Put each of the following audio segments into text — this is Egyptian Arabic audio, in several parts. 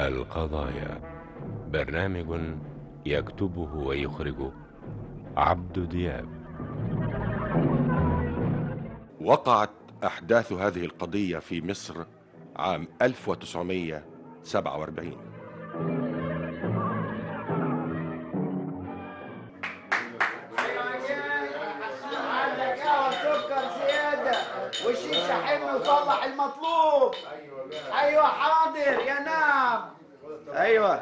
القضايا برنامج يكتبه ويخرجه عبد دياب وقعت أحداث هذه القضية في مصر عام 1947 عندك قهوة سكر زيادة والشيشة حلو وصلح المطلوب أيوة حاضر يا نعم ايوه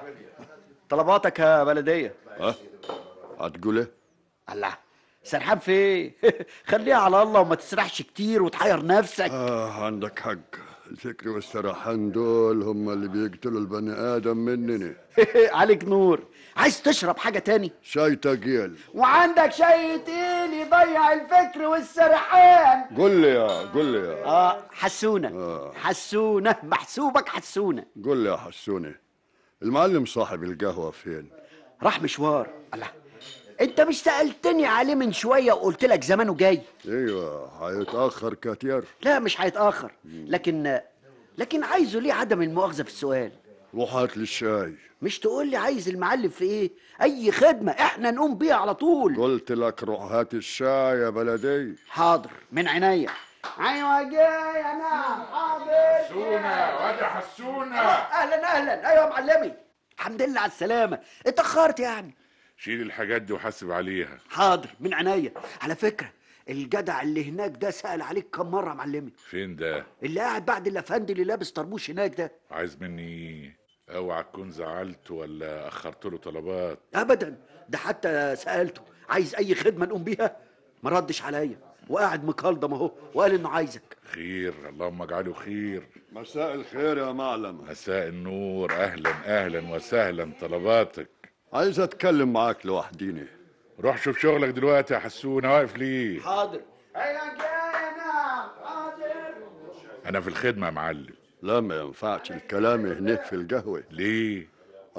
طلباتك يا بلديه ها هتقول ايه الله سرحان في ايه خليها على الله وما تسرحش كتير وتحير نفسك آه عندك حق الفكر والسرحان دول هم اللي بيقتلوا البني آدم مننا عليك نور عايز تشرب حاجه تاني شاي تقيل وعندك شيء تقيل يضيع الفكر والسرحان قول لي يا قول لي يا اه حسونه حسونه محسوبك حسونه قول لي يا حسوني المعلم صاحب القهوة فين راح مشوار الله انت مش سالتني عليه من شويه وقلت لك زمانه جاي ايوه هيتأخر كتير لا مش هيتاخر لكن لكن عايزه ليه عدم المؤاخذه في السؤال روح هات لي الشاي مش تقول لي عايز المعلم في ايه اي خدمه احنا نقوم بيها على طول قلت لك روح هات الشاي يا بلدي حاضر من عينيا أيوة جاي يا نعم حاضر حسونة واد حسونة اهلا اهلا ايوه يا معلمي الحمد لله على السلامه اتاخرت يعني شيل الحاجات دي وحاسب عليها حاضر من عينيا على فكره الجدع اللي هناك ده سأل عليك كم مرة يا معلمي فين ده اللي قاعد بعد الافندي اللي لابس طربوش هناك ده عايز مني ايه اوعى تكون زعلت ولا اخرت له طلبات ابدا ده حتى سألته عايز اي خدمة نقوم بيها ما ردش عليا وقاعد مكلضم اهو وقال انه عايزك خير اللهم اجعله خير مساء الخير يا معلم مساء النور اهلا اهلا وسهلا طلباتك عايز اتكلم معاك لوحديني روح شوف شغلك دلوقتي يا حسونة واقف ليه حاضر أيوة جاي يا نعم حاضر انا في الخدمة يا معلم لا ما ينفعش الكلام هناك في القهوة ليه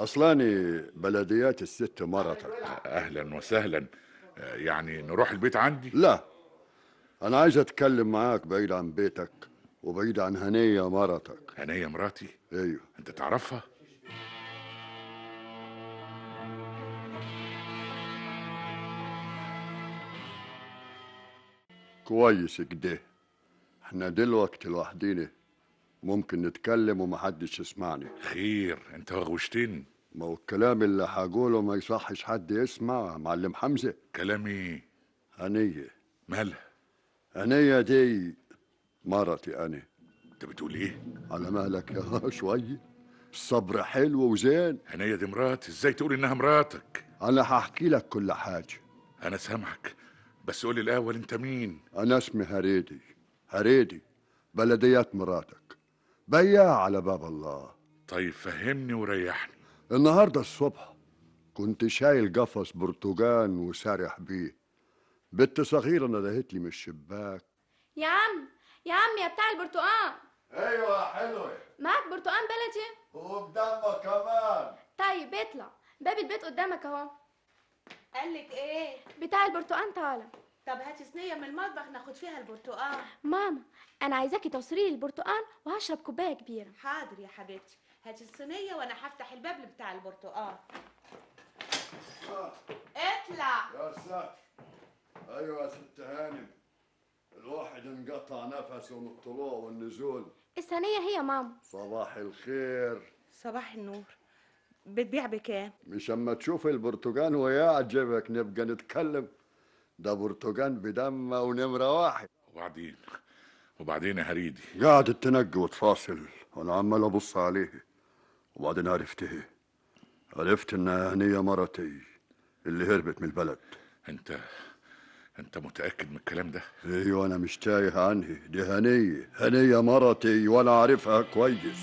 اصلاني بلديات الست مرتك اهلا وسهلا آه، يعني نروح البيت عندي لا انا عايز اتكلم معاك بعيد عن بيتك وبعيد عن هنية مرتك هنية مراتي ايوه انت تعرفها كويس كده احنا دلوقتي لوحدينا ممكن نتكلم ومحدش يسمعني خير انت وغوشتني ما هو الكلام اللي هقوله ما يصحش حد يسمع يا معلم حمزة كلام ايه هنية مالها هنية دي مرتي أنا انت بتقول ايه على مهلك يا شوية الصبر حلو وزين هنية دي مراتي ازاي تقول انها مراتك أنا هحكي لك كل حاجة انا سامعك بس قولي الاول انت مين أنا اسمي هريدي هريدي بلديات مراتك بياع على باب الله طيب فهمني وريحني النهاردة الصبح كنت شايل قفص برتقان وسارح بيه بنت صغيرة ندهت لي من الشباك يا عم يا عم يا بتاع البرتقال ايوه حلوة معاك برتقال بلدي وبدمك كمان طيب اطلع باب البيت قدامك اهو قالك ايه بتاع البرتقال طالع طب هاتي صينيه من المطبخ ناخد فيها البرتقال ماما انا عايزاكي توصلي لي البرتقال وهشرب كوبايه كبيره حاضر يا حبيبتي هاتي الصينيه وانا هفتح الباب بتاع البرتقال اطلع يا ساتر ايوه يا ست هانم الواحد انقطع نفسه من الطلوع والنزول الثانيه هي ماما صباح الخير صباح النور بتبيع بكام مش اما تشوف البرتقال ويعجبك نبقى نتكلم ده برتقال بدمه ونمرة واحد وبعدين وبعدين يا هريدي قاعد تنقي وتفاصل وانا عمال ابص عليه وبعدين عرفت ايه عرفت انها هنية مرتي اللي هربت من البلد انت انت متاكد من الكلام ده ايوه انا مش تايه عنه دي هنية هنية مرتي وانا عارفها كويس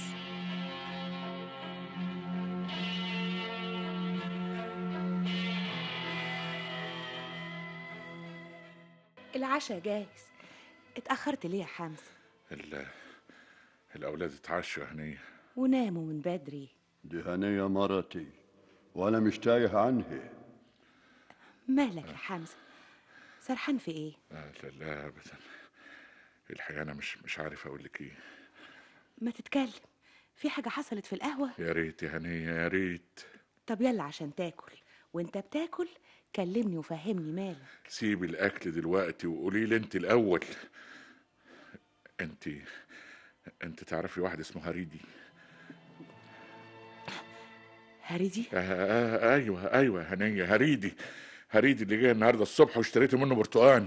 العشاء جاهز اتاخرت ليه يا حمزه ال... الاولاد اتعشوا يا هنيه وناموا من بدري دي هنية مرتي وانا مش تايه عنها مالك يا حمزه سرحان في ايه لا لا, لا ابدا الحقيقه انا مش مش عارف اقول لك ايه ما تتكلم في حاجة حصلت في القهوة يا ريت يا هنيه يا ريت طب يلا عشان تاكل وانت بتاكل كلمني وفهمني مالك سيب الاكل دلوقتي وقولي لي انت الاول انت انت تعرفي واحد اسمه هريدي هريدي آه آه ايوه ايوه يا هنيه هريدي هريدي اللي جاي النهارده الصبح واشتريت منه برتقان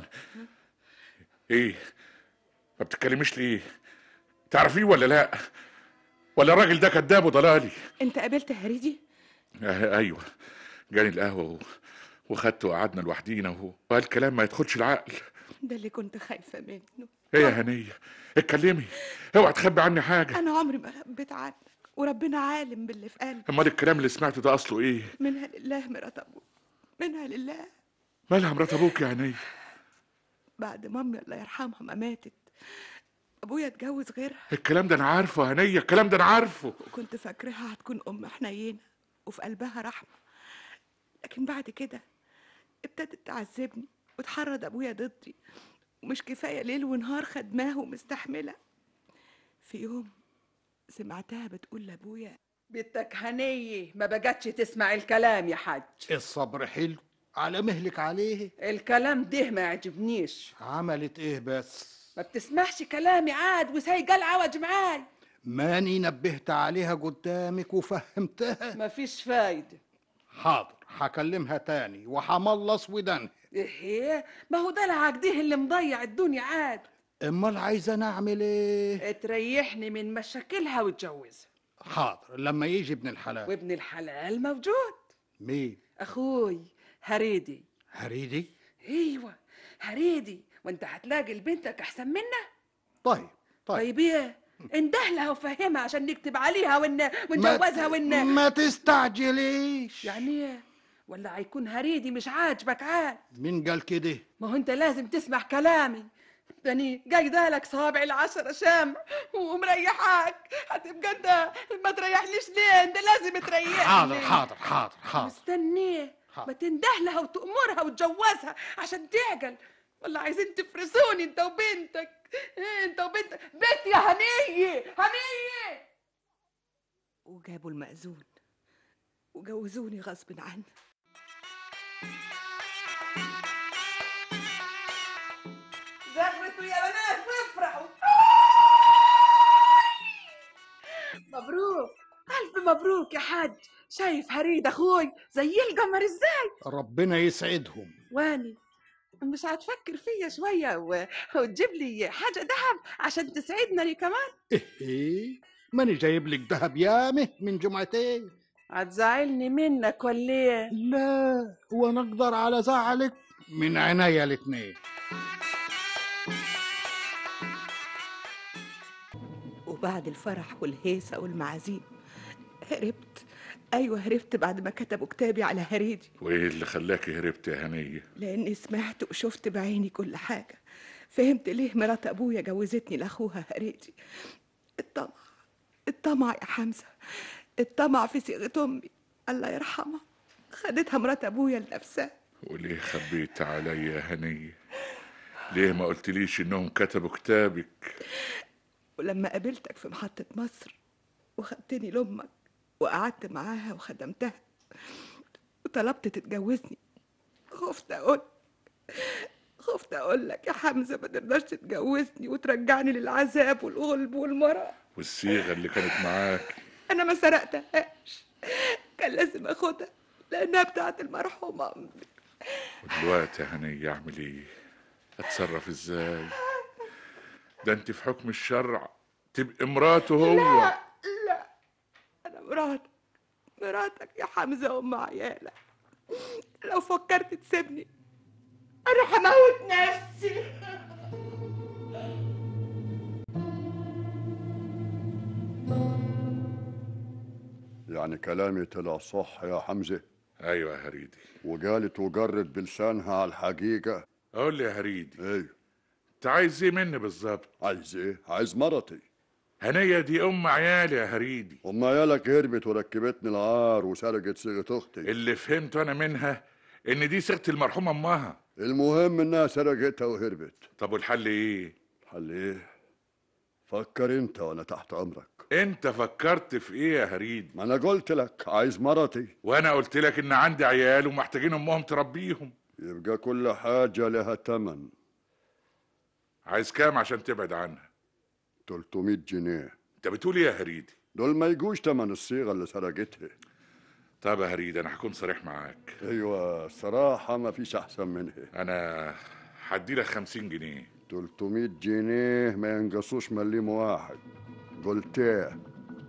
ايه ما بتتكلميش ليه تعرفيه ولا لا ولا الراجل ده كذاب وضلالي انت قابلت هريدي آه ايوه جاني القهوه و... وخدته وقعدنا لوحدينا وهو وقال كلام ما يدخلش العقل ده اللي كنت خايفة منه ايه يا هنيه اتكلمي اوعى تخبي عني حاجه انا عمري ما خبيت عنك وربنا عالم باللي في قلبي امال الكلام اللي سمعته ده اصله ايه منها لله مرات ابوك منها لله مالها مرات ابوك يا هنيه بعد مامي الله يرحمها ما ماتت ابويا اتجوز غيرها الكلام ده انا عارفه يا هنيه الكلام ده انا عارفه وكنت فاكراها هتكون ام حنينه وفي قلبها رحمه لكن بعد كده ابتدت تعذبني وتحرض ابويا ضدي ومش كفايه ليل ونهار خدماه ومستحمله في يوم سمعتها بتقول لابويا بنتك هنية ما بقتش تسمع الكلام يا حاج الصبر حلو على مهلك عليه الكلام ده ما يعجبنيش عملت ايه بس ما بتسمعش كلامي عاد وسايقة العوج معاي ماني نبهت عليها قدامك وفهمتها مفيش فايدة حاضر هكلمها تاني وحملص ودانها ايه ما هو ده العقده اللي مضيع الدنيا عاد امال عايزه نعمل ايه تريحني من مشاكلها وتجوزها حاضر لما يجي ابن الحلال وابن الحلال موجود مين اخوي هريدي هريدي ايوه هريدي وانت هتلاقي لبنتك احسن منه طيب طيب طيب ايه اندهلها وفهمها عشان نكتب عليها ون... ونجوزها ون ما تستعجليش يعني ايه ولا هيكون هريدي مش عاجبك عاد مين قال كده ما هو انت لازم تسمع كلامي داني جايده لك صابع العشرة شامع ومريحاك هتبقى انت ما تريحنيش ليه انت لازم تريحني حاضر حاضر حاضر حاضر مستنيه حاضر. ما تندهلها وتأمرها وتجوزها عشان تعقل ولا عايزين تفرسوني انت وبنتك ايه انت وبنتك بنت يا هنيه هنيه وجابوا المأذون وجوزوني غصب عني زغرتوا يا بنات وافرحوا مبروك ألف مبروك يا حاج شايف هريد أخوي زي القمر إزاي ربنا يسعدهم واني مش هتفكر فيا شوية و... وتجيب لي حاجة دهب عشان تسعدنا لي كمان ايه ماني جايب لك دهب يامه من جمعتين هتزعلني منك ولا ايه لا وانا اقدر على زعلك من عينيا الاتنين وبعد الفرح والهيصة والمعازيم هربت أيوة هربت بعد ما كتبوا كتابي على هريدي وايه اللي خلاكي هربت يا هنيه لأني سمعت وشفت بعيني كل حاجة فهمت ليه مرات أبويا جوزتني لأخوها هريدي الطمع الطمع يا حمزة الطمع في صيغة أمي الله يرحمها خدتها مرات أبويا لنفسها وليه خبيت عليا يا هنيه ليه ما قلتليش انهم كتبوا كتابك ولما قابلتك في محطة مصر وخدتني لأمك وقعدت معاها وخدمتها وطلبت تتجوزني خفت أقول خفت أقول لك يا حمزة ما تقدرش تتجوزني وترجعني للعذاب والغلب والمرض والصيغه اللي كانت معاك أنا ما سرقتهاش كان لازم أخدها لأنها بتاعت المرحومة أمي ودلوقتي يا هنيه اعمل ايه اتصرف ازاي ده انت في حكم الشرع تبقى مراته هو لا لا أنا مراتك مراتك يا حمزة وأم عيالك لو فكرت تسيبني أنا هموت نفسي يعني كلامي طلع صح يا حمزة ايوه يا هريدي وقالت وجرت بلسانها على الحقيقة قول لي يا هريدي ايه انت عايز ايه مني بالظبط عايز ايه عايز مرتي هنيه دي ام عيالي يا هريدي ام عيالك هربت وركبتني العار وسرقت صيغة اختي اللي فهمته انا منها ان دي صيغه المرحومه امها المهم انها سرقتها وهربت طب والحل ايه الحل ايه فكر انت وانا تحت امرك انت فكرت في ايه يا هريد ما انا قلت لك عايز مرتي وانا قلت لك ان عندي عيال ومحتاجين امهم تربيهم يبقى كل حاجة لها تمن عايز كام عشان تبعد عنها 300 جنيه انت بتقول ايه يا هريدي دول ما يجوش تمن الصيغة اللي سرقتها طب يا هريد انا هكون صريح معاك ايوه صراحة ما فيش احسن منها انا هدي لك 50 جنيه 300 جنيه ما ينقصوش مليم واحد قلت ايه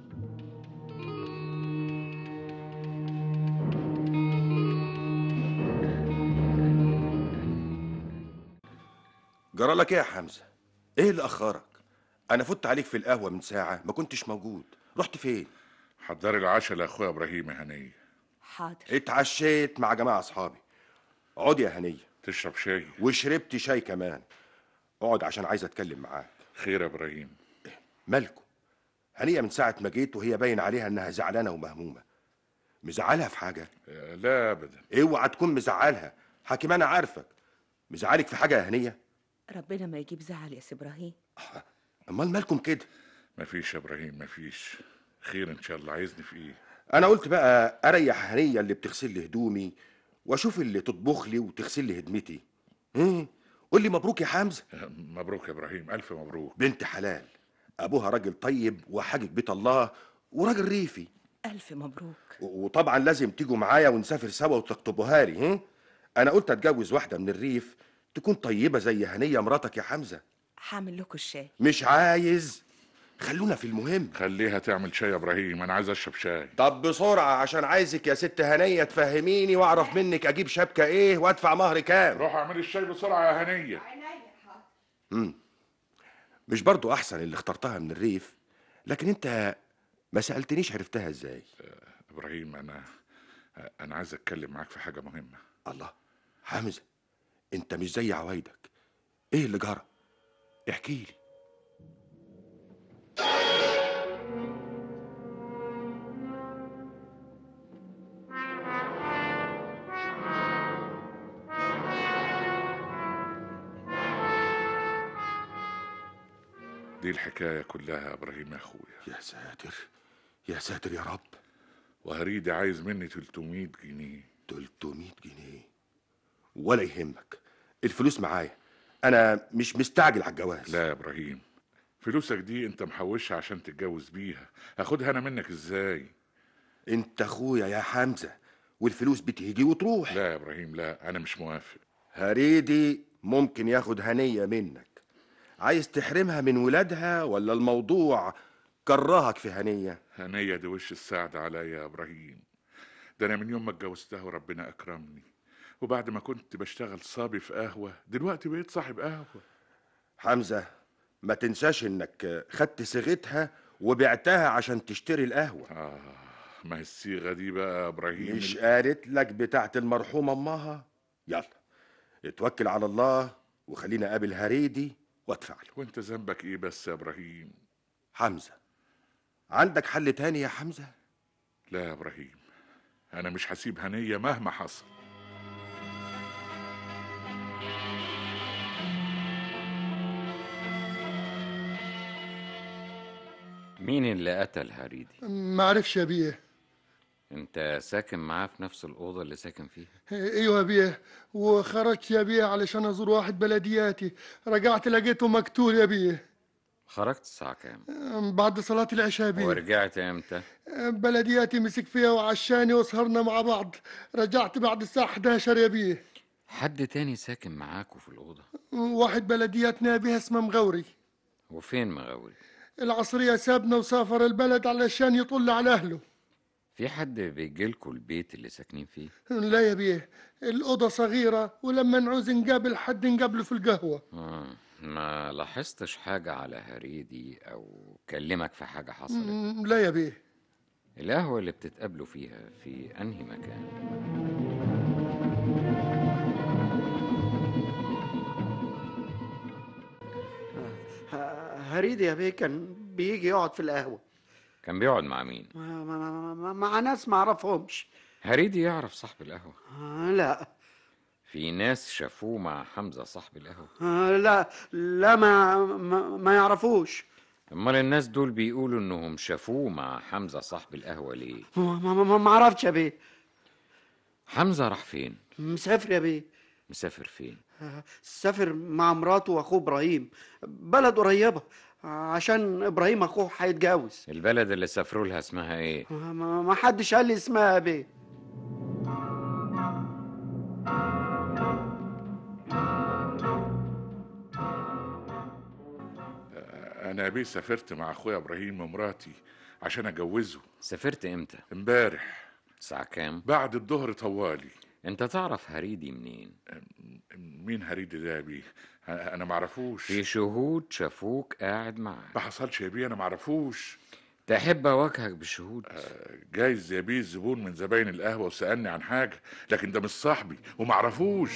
جرى لك ايه يا حمزه ايه اللي اخرك انا فت عليك في القهوه من ساعه ما كنتش موجود رحت فين حضري العشاء لاخويا ابراهيم يا هنيه حاضر اتعشيت مع جماعه اصحابي اقعد يا هنيه تشرب شاي وشربت شاي كمان اقعد عشان عايز اتكلم معاك خير يا ابراهيم مالكم هنيه من ساعه ما جيت وهي باين عليها انها زعلانه ومهمومه مزعلها في حاجه آه، لا ابدا اوعى تكون مزعلها حكيم انا عارفك مزعلك في حاجه يا هنيه ربنا ما يجيب زعل يا سي ابراهيم امال مالكم كده مفيش يا ابراهيم مفيش خير ان شاء الله عايزني في ايه انا قلت بقى اريح هنيه اللي بتغسل لي هدومي واشوف اللي تطبخ لي وتغسل لي هدمتي ايه قول لي مبروك يا حمزه آه، مبروك يا ابراهيم الف مبروك بنت حلال ابوها راجل طيب وحاجج بيت الله وراجل ريفي الف مبروك و- وطبعا لازم تيجوا معايا ونسافر سوا وتخطبوها لي ها انا قلت اتجوز واحده من الريف تكون طيبه زي هنيه مراتك يا حمزه هعمل لكم الشاي مش عايز خلونا في المهم خليها تعمل شاي يا ابراهيم انا عايز اشرب شاي طب بسرعه عشان عايزك يا ست هنيه تفهميني واعرف منك اجيب شبكه ايه وادفع مهر كام روح اعمل الشاي بسرعه يا هنيه مم. مش برضو احسن اللي اخترتها من الريف لكن انت ما سالتنيش عرفتها ازاي ابراهيم انا انا عايز اتكلم معاك في حاجه مهمه الله حمزه انت مش زي عوايدك ايه اللي جرى احكي لي دي الحكايه كلها يا ابراهيم يا اخويا يا ساتر يا ساتر يا رب وهريدي عايز مني 300 جنيه 300 جنيه ولا يهمك الفلوس معايا انا مش مستعجل على الجواز لا يا ابراهيم فلوسك دي انت محوشها عشان تتجوز بيها هاخدها انا منك ازاي انت اخويا يا حمزه والفلوس بتيجي وتروح لا يا ابراهيم لا انا مش موافق هريدي ممكن ياخد هنيه منك عايز تحرمها من ولادها ولا الموضوع كرهك في هنيه هنية دي وش السعد عليا يا ابراهيم ده انا من يوم ما اتجوزتها وربنا اكرمني وبعد ما كنت بشتغل صابي في قهوه دلوقتي بقيت صاحب قهوه حمزه ما تنساش انك خدت صيغتها وبعتها عشان تشتري القهوه اه ما هي الصيغه دي بقى يا ابراهيم مش قالت لك بتاعت المرحومه امها يلا اتوكل على الله وخلينا اقابل هريدي وادفع له وانت ذنبك ايه بس يا ابراهيم حمزه عندك حل تاني يا حمزه لا يا ابراهيم انا مش هسيب هنيه مهما حصل مين اللي قتل هريدي؟ ما عرفش يا بيه انت ساكن معاه في نفس الأوضة اللي ساكن فيها؟ ايوه يا بيه وخرجت يا بيه علشان ازور واحد بلدياتي رجعت لقيته مقتول يا بيه خرجت الساعة كام؟ بعد صلاة العشاء يا بيه ورجعت امتى؟ بلدياتي مسك فيها وعشاني وسهرنا مع بعض رجعت بعد الساعة 11 يا بيه حد تاني ساكن معاكوا في الأوضة؟ واحد بلدياتنا بيه اسمه مغوري وفين مغاوري؟ العصرية سابنا وسافر البلد علشان يطل على أهله في حد بيجيلكوا البيت اللي ساكنين فيه؟ لا يا بيه الأوضة صغيرة ولما نعوز نقابل حد نقابله في القهوة آه. ما لاحظتش حاجة على هريدي أو كلمك في حاجة حصلت؟ مم، لا يا بيه القهوة اللي بتتقابلوا فيها في أنهي مكان؟ هريدي يا بيه كان بيجي يقعد في القهوة كان بيقعد مع مين؟ ما- ما- ما- مع ناس ما اعرفهمش هريدي يعرف صاحب القهوة آه، لا في ناس شافوه مع حمزة صاحب القهوة آه، لا لا ما ما, ما يعرفوش امال الناس دول بيقولوا انهم شافوه مع حمزه صاحب القهوه ليه ما, ما, ما, ما اعرفش يا بيه حمزه راح فين مسافر يا بيه مسافر فين سافر مع مراته واخوه ابراهيم بلد قريبه عشان ابراهيم اخوه هيتجوز البلد اللي سافروا لها اسمها ايه ما, ما ما حدش قال لي اسمها يا بيه انا يا بيه سافرت مع اخويا ابراهيم ومراتي عشان اجوزه سافرت امتى امبارح الساعه كام بعد الظهر طوالي انت تعرف هريدي منين مين هريدي ده يا بيه انا معرفوش في شهود شافوك قاعد معاه ما حصلش يا بيه انا معرفوش تحب اواجهك بشهود جايز يا بيه الزبون من زباين القهوه وسالني عن حاجه لكن ده مش صاحبي ومعرفوش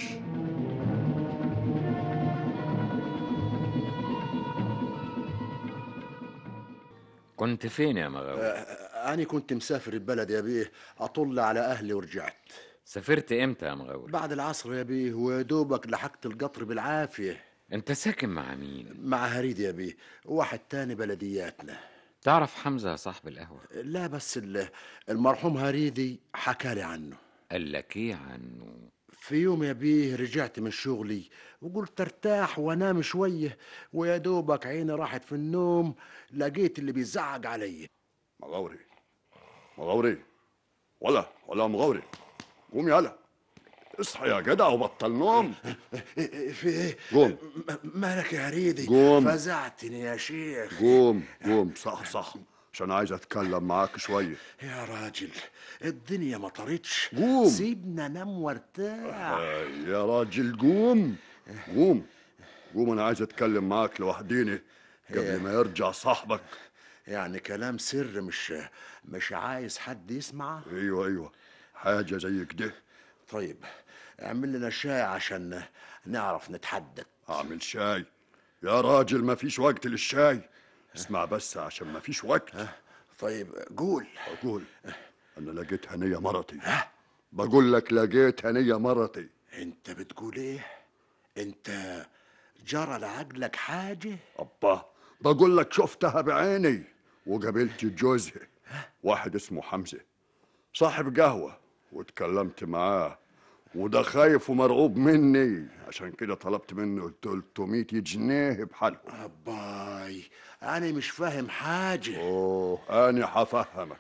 كنت فين يا مغاوي أنا كنت مسافر البلد يا بيه أطل على أهلي ورجعت سافرت امتى يا مغاوي بعد العصر يا بيه ودوبك لحقت القطر بالعافية انت ساكن مع مين مع هريد يا بيه واحد تاني بلدياتنا تعرف حمزه صاحب القهوه لا بس ال- المرحوم هريدي حكالي عنه قال لك ايه عنه في يوم يا بيه رجعت من شغلي وقلت ارتاح وانام شويه ويا دوبك عيني راحت في النوم لقيت اللي بيزعق عليا مغاوري مغاوري ولا ولا مغاوري قوم يلا اصحى يا جدع وبطل نوم في ايه قوم مالك يا هريدي قوم. فزعتني يا شيخ قوم قوم صح صح عشان عايز اتكلم معاك شويه يا راجل الدنيا ما طرتش قوم. سيبنا نام وارتاح آه، يا راجل قوم قوم قوم انا عايز اتكلم معاك لوحديني قبل ما يرجع صاحبك يعني كلام سر مش مش عايز حد يسمع ايوه ايوه حاجه زي كده طيب اعمل لنا شاي عشان نعرف نتحدث اعمل شاي يا راجل ما فيش وقت للشاي اسمع بس عشان ما فيش وقت طيب قول اقول انا لقيت هنيه مرتي بقول لك لقيت هنيه مرتي انت بتقول ايه انت جرى لعقلك حاجه ابا بقول لك شفتها بعيني وقابلت جوزها واحد اسمه حمزه صاحب قهوه واتكلمت معاه وده خايف ومرعوب مني عشان كده طلبت منه 300 جنيه بحالهم باي انا مش فاهم حاجه اوه انا هفهمك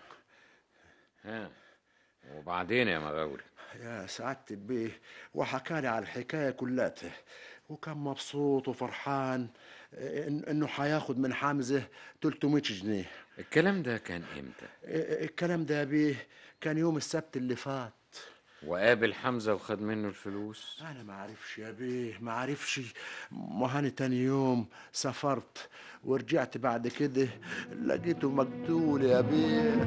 ها وبعدين يا مغاوري يا سعادة البيه وحكالي على الحكاية كلها وكان مبسوط وفرحان إن انه هياخد من حمزة 300 جنيه الكلام ده كان امتى الكلام ده يا بيه كان يوم السبت اللي فات وقابل حمزه وخد منه الفلوس انا ما عارفش يا بيه ما عارفش ما هاني تاني يوم سافرت ورجعت بعد كده لقيته مقتول يا بيه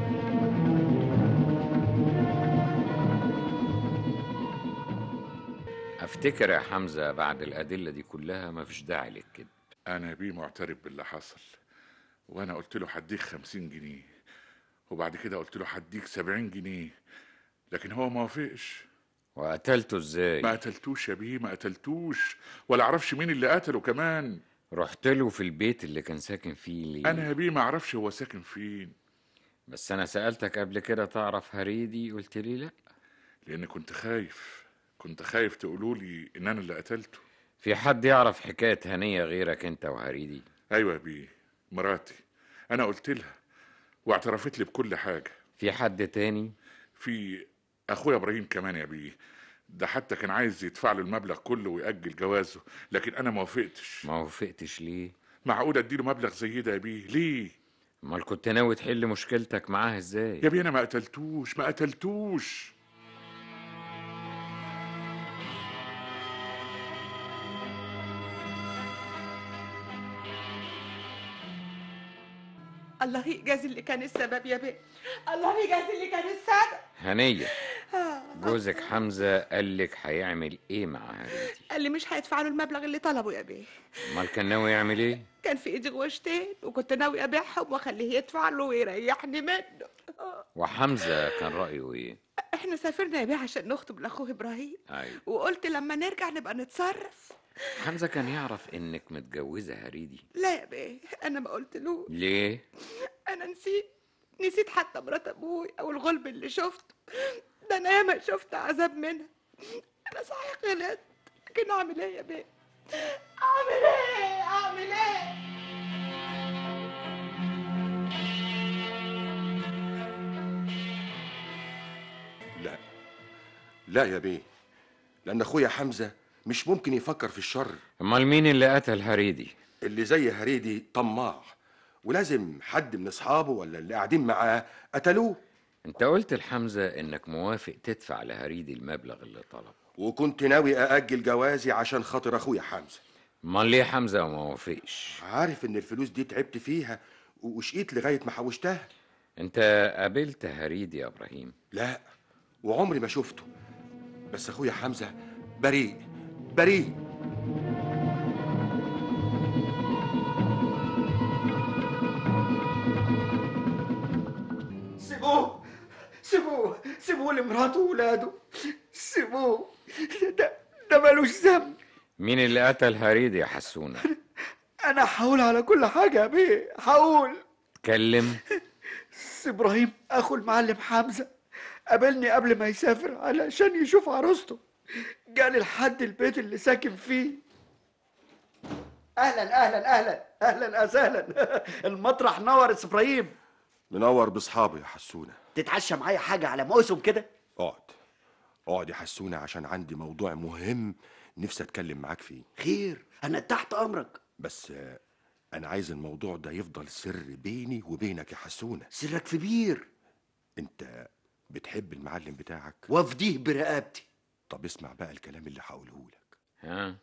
افتكر يا حمزه بعد الادله دي كلها مفيش داعي للكذب انا بيه معترف باللي حصل وانا قلت له هديك خمسين جنيه وبعد كده قلت له هديك سبعين جنيه لكن هو ما وافقش وقتلته ازاي ما قتلتوش يا بيه ما قتلتوش ولا اعرفش مين اللي قتله كمان رحت له في البيت اللي كان ساكن فيه ليه انا يا بيه ما اعرفش هو ساكن فين بس انا سالتك قبل كده تعرف هريدي قلت لي لا لان كنت خايف كنت خايف تقولوا لي ان انا اللي قتلته في حد يعرف حكايه هنيه غيرك انت وهريدي ايوه يا بيه مراتي انا قلت لها واعترفت لي بكل حاجه في حد تاني في اخويا ابراهيم كمان يا بيه ده حتى كان عايز يدفع له المبلغ كله ويأجل جوازه لكن انا ما وافقتش ما وافقتش ليه معقول اديله مبلغ زي ده يا بيه ليه امال كنت ناوي تحل مشكلتك معاه ازاي يا بيه انا ما قتلتوش ما قتلتوش الله يجازي اللي كان السبب يا بيه الله يجازي اللي كان السبب هنيه آه جوزك حمزة قالك هيعمل ايه مع هريدي قال لي مش هيدفع له المبلغ اللي طلبه يا بيه امال كان ناوي يعمل ايه كان في ايدي غوشتين وكنت ناوي ابيعهم واخليه يدفع له ويريحني منه وحمزة كان رأيه ايه احنا سافرنا يا بيه عشان نخطب لاخوه ابراهيم ايوه وقلت لما نرجع نبقى نتصرف حمزة كان يعرف انك متجوزة هريدي لا يا بيه انا ما قلتلوش ليه انا نسيت نسيت حتى مرات ابوي او الغلب اللي شفته ده انا ياما شفت عذاب منها انا صحيح غلطت لكن اعمل ايه يا بيه اعمل ايه اعمل ايه لا لا يا بيه لان اخويا حمزه مش ممكن يفكر في الشر امال مين اللي قتل هريدي اللي زي هريدي طماع ولازم حد من اصحابه ولا اللي قاعدين معاه قتلوه انت قلت لحمزة انك موافق تدفع لهريدي المبلغ اللي طلبه وكنت ناوي أأجل جوازي عشان خاطر أخويا حمزة امال ليه حمزة ما وافقش عارف إن الفلوس دي تعبت فيها وشقيت لغاية ما حوشتها انت قابلت هريدي يا ابراهيم لا وعمري ما شفته بس أخويا حمزة بريء بريء سيبوه سيبوه سيبوه لمراته وولاده سيبوه ده ده ملوش ذنب مين اللي قتل هريدي يا حسونة انا هقول على كل حاجه يا بيه هقول اتكلم سي ابراهيم اخو المعلم حمزه قابلني قبل ما يسافر علشان يشوف عروسته جالي لحد البيت اللي ساكن فيه اهلا اهلا اهلا اهلا وسهلا المطرح نور يا سي ابراهيم منور بأصحابي يا حسونة تتعشى معايا حاجه على موسم كده اقعد اقعد يا حسونة عشان عندي موضوع مهم نفسي أتكلم معاك فيه خير انا تحت امرك بس آه، أنا عايز الموضوع ده يفضل سر بيني وبينك يا حسونة سرك في بير أنت بتحب المعلم بتاعك وافديه برقبتي طب اسمع بقى الكلام اللي هقوله لك ها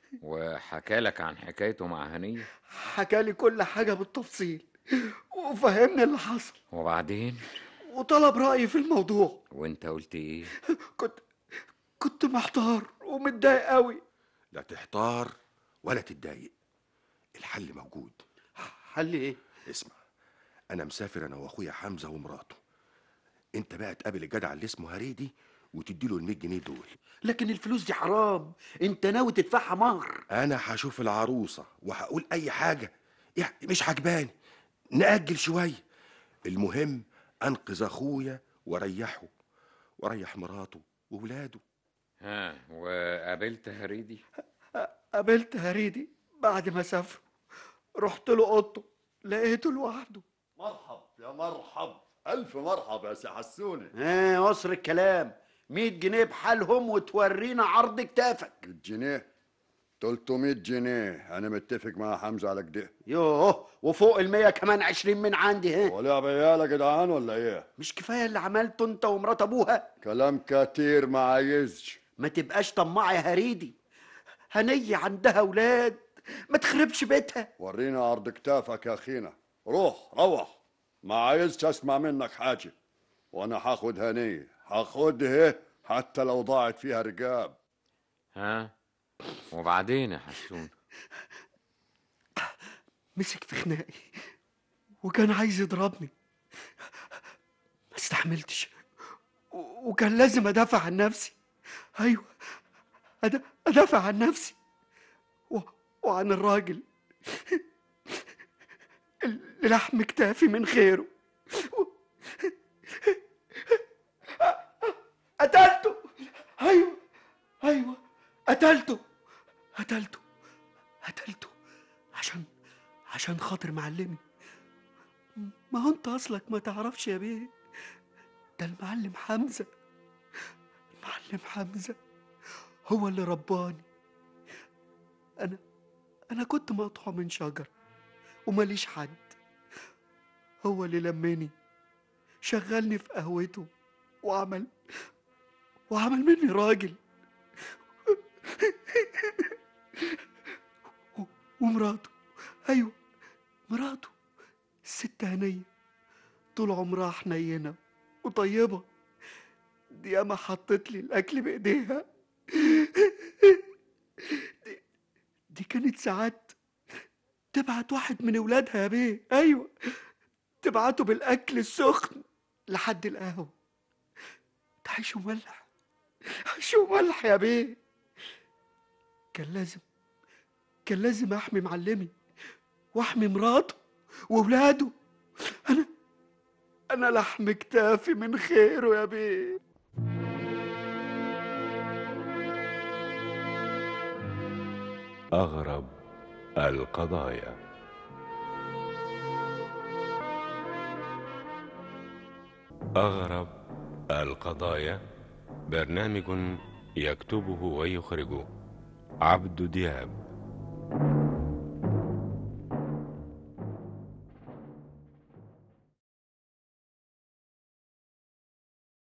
وحكالك عن حكايته مع هنية حكالي كل حاجه بالتفصيل وفهمني اللي حصل وبعدين وطلب رايي في الموضوع وانت قلت ايه كنت كنت محتار ومتضايق قوي لا تحتار ولا تتضايق الحل موجود حل ايه اسمع انا مسافر انا واخويا حمزه ومراته انت بقى تقابل الجدع اللي اسمه هريدي وتديله ال 100 جنيه دول لكن الفلوس دي حرام انت ناوي تدفعها مهر انا هشوف العروسه وهقول اي حاجه يعني مش عجباني ناجل شويه المهم انقذ اخويا واريحه واريح مراته وولاده ها وقابلت هريدي قابلت هريدي بعد ما سافروا رحت له اوضته لقيته لوحده مرحب يا مرحب ألف مرحب يا سي حسوني ايه قصر الكلام 100 جنيه بحالهم وتورينا عرض كتافك جنيه 300 جنيه أنا متفق مع حمزة على كده يوه وفوق المية كمان عشرين من عندي ها ولا عيال يا جدعان ولا إيه؟ مش كفاية اللي عملته انت ومرات ابوها كلام كتير ما عايزش ما تبقاش طماع يا هريدي هنية عندها ولاد ما تخربش بيتها ورينا عرض كتافك يا أخينا روح روح ما عايزش أسمع منك حاجة وأنا هاخد هنية هاخدها حتى لو ضاعت فيها رقاب ها وبعدين يا حسون مسك في خناقي وكان عايز يضربني ما استحملتش و- وكان لازم ادافع عن نفسي ايوه أد- ادافع عن نفسي و... وعن الراجل اللي لحم كتافي من خيره و- قتلته ايوه ايوه قتلته قتلته قتلته عشان عشان خاطر معلمي ما هو انت اصلك ما تعرفش يا بيه ده المعلم حمزه المعلم حمزه هو اللي رباني انا انا كنت مقطوع من شجر وماليش حد هو اللي لمني شغلني في قهوته وعمل وعمل مني راجل و- ومراته ايوه مراته الست هنيه طول عمرها حنينه وطيبه دي ياما حطت لي الاكل بايديها دي, دي كانت ساعات تبعت واحد من ولادها يا بيه ايوه تبعته بالاكل السخن لحد القهوه ده عيش وملح عيش وملح يا بيه كان لازم كان لازم احمي معلمي واحمي مراته وولاده انا انا لحم كتافي من خيره يا بيه أغرب القضايا أغرب القضايا برنامج يكتبه ويخرجه عبد دياب